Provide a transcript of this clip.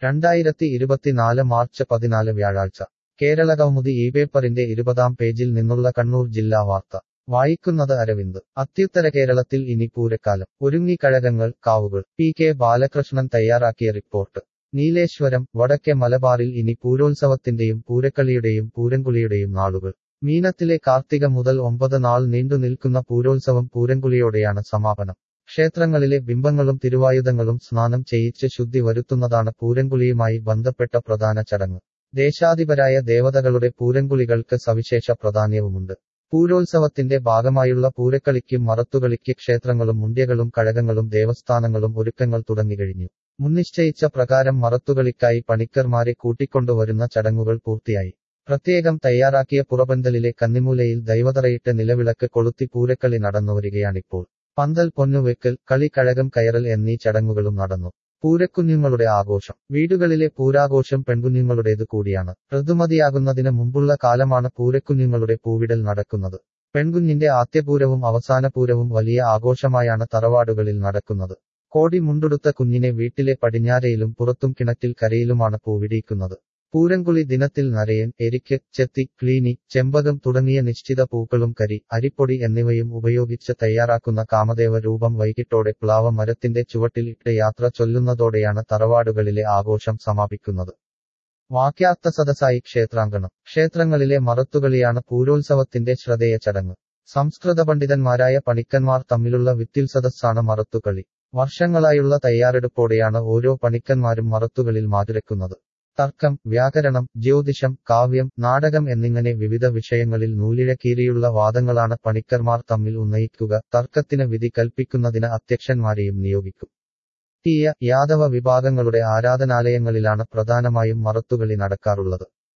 രണ്ടായിരത്തി ഇരുപത്തിനാല് മാർച്ച് പതിനാല് വ്യാഴാഴ്ച കേരളകൗമുദി ഈ പേപ്പറിന്റെ ഇരുപതാം പേജിൽ നിന്നുള്ള കണ്ണൂർ ജില്ലാ വാർത്ത വായിക്കുന്നത് അരവിന്ദ് അത്യുത്തര കേരളത്തിൽ ഇനി പൂരക്കാലം ഒരുങ്ങിക്കഴകങ്ങൾ കാവുകൾ പി കെ ബാലകൃഷ്ണൻ തയ്യാറാക്കിയ റിപ്പോർട്ട് നീലേശ്വരം വടക്കേ മലബാറിൽ ഇനി പൂരോത്സവത്തിന്റെയും പൂരക്കളിയുടെയും പൂരംകുളിയുടെയും നാളുകൾ മീനത്തിലെ കാർത്തിക മുതൽ ഒമ്പത് നാൾ നീണ്ടു നിൽക്കുന്ന പൂരോത്സവം പൂരംകുളിയോടെയാണ് സമാപനം ക്ഷേത്രങ്ങളിലെ ബിംബങ്ങളും തിരുവായുധങ്ങളും സ്നാനം ചെയ്യിച്ച് ശുദ്ധി വരുത്തുന്നതാണ് പൂരംകുളിയുമായി ബന്ധപ്പെട്ട പ്രധാന ചടങ്ങ് ദേശാധിപരായ ദേവതകളുടെ പൂരംകുളികൾക്ക് സവിശേഷ പ്രാധാന്യവുമുണ്ട് പൂരോത്സവത്തിന്റെ ഭാഗമായുള്ള പൂരക്കളിക്കും മറത്തുകളിക്ക് ക്ഷേത്രങ്ങളും മുണ്ട്യകളും കഴകങ്ങളും ദേവസ്ഥാനങ്ങളും ഒരുക്കങ്ങൾ തുടങ്ങിക്കഴിഞ്ഞു മുൻനിശ്ചയിച്ച പ്രകാരം മറത്തുകളിക്കായി പണിക്കർമാരെ കൂട്ടിക്കൊണ്ടുവരുന്ന ചടങ്ങുകൾ പൂർത്തിയായി പ്രത്യേകം തയ്യാറാക്കിയ പുറപന്തലിലെ കന്നിമൂലയിൽ ദൈവതറയിട്ട് നിലവിളക്ക് കൊളുത്തി പൂരക്കളി നടന്നുവരികയാണിപ്പോൾ പന്തൽ പൊന്നുവെക്കൽ കളി കഴകം കയറൽ എന്നീ ചടങ്ങുകളും നടന്നു പൂരക്കുഞ്ഞുങ്ങളുടെ ആഘോഷം വീടുകളിലെ പൂരാഘോഷം പെൺകുഞ്ഞുങ്ങളുടേത് കൂടിയാണ് ഋതുമതിയാകുന്നതിന് മുമ്പുള്ള കാലമാണ് പൂരക്കുഞ്ഞുങ്ങളുടെ പൂവിടൽ നടക്കുന്നത് പെൺകുഞ്ഞിന്റെ ആദ്യപൂരവും അവസാന പൂരവും വലിയ ആഘോഷമായാണ് തറവാടുകളിൽ നടക്കുന്നത് കോടി മുണ്ടുടുത്ത കുഞ്ഞിനെ വീട്ടിലെ പടിഞ്ഞാരയിലും പുറത്തും കിണറ്റിൽ കരയിലുമാണ് പൂവിടിയിക്കുന്നത് പൂരംകുളി ദിനത്തിൽ നരയൻ എരിക്ക് ചെത്തി ക്ലീനി ചെമ്പകം തുടങ്ങിയ നിശ്ചിത പൂക്കളും കരി അരിപ്പൊടി എന്നിവയും ഉപയോഗിച്ച് തയ്യാറാക്കുന്ന കാമദേവ രൂപം വൈകിട്ടോടെ പ്ലാവ മരത്തിന്റെ ചുവട്ടിൽ ഇട്ട് യാത്ര ചൊല്ലുന്നതോടെയാണ് തറവാടുകളിലെ ആഘോഷം സമാപിക്കുന്നത് വാക്യാർത്ഥ സദസ്സായി ക്ഷേത്രാങ്കണം ക്ഷേത്രങ്ങളിലെ മറത്തുകളിയാണ് പൂരോത്സവത്തിന്റെ ശ്രദ്ധേയ ചടങ്ങ് സംസ്കൃത പണ്ഡിതന്മാരായ പണിക്കന്മാർ തമ്മിലുള്ള വിത്തിൽ സദസ്സാണ് മറത്തുകളി വർഷങ്ങളായുള്ള തയ്യാറെടുപ്പോടെയാണ് ഓരോ പണിക്കന്മാരും മറത്തുകളിൽ മാതുരക്കുന്നത് തർക്കം വ്യാകരണം ജ്യോതിഷം കാവ്യം നാടകം എന്നിങ്ങനെ വിവിധ വിഷയങ്ങളിൽ നൂലിഴക്കീറിയുള്ള വാദങ്ങളാണ് പണിക്കർമാർ തമ്മിൽ ഉന്നയിക്കുക തർക്കത്തിന് വിധി കൽപ്പിക്കുന്നതിന് അധ്യക്ഷന്മാരെയും നിയോഗിക്കും തീയ യാദവ വിഭാഗങ്ങളുടെ ആരാധനാലയങ്ങളിലാണ് പ്രധാനമായും മറത്തുകളി നടക്കാറുള്ളത്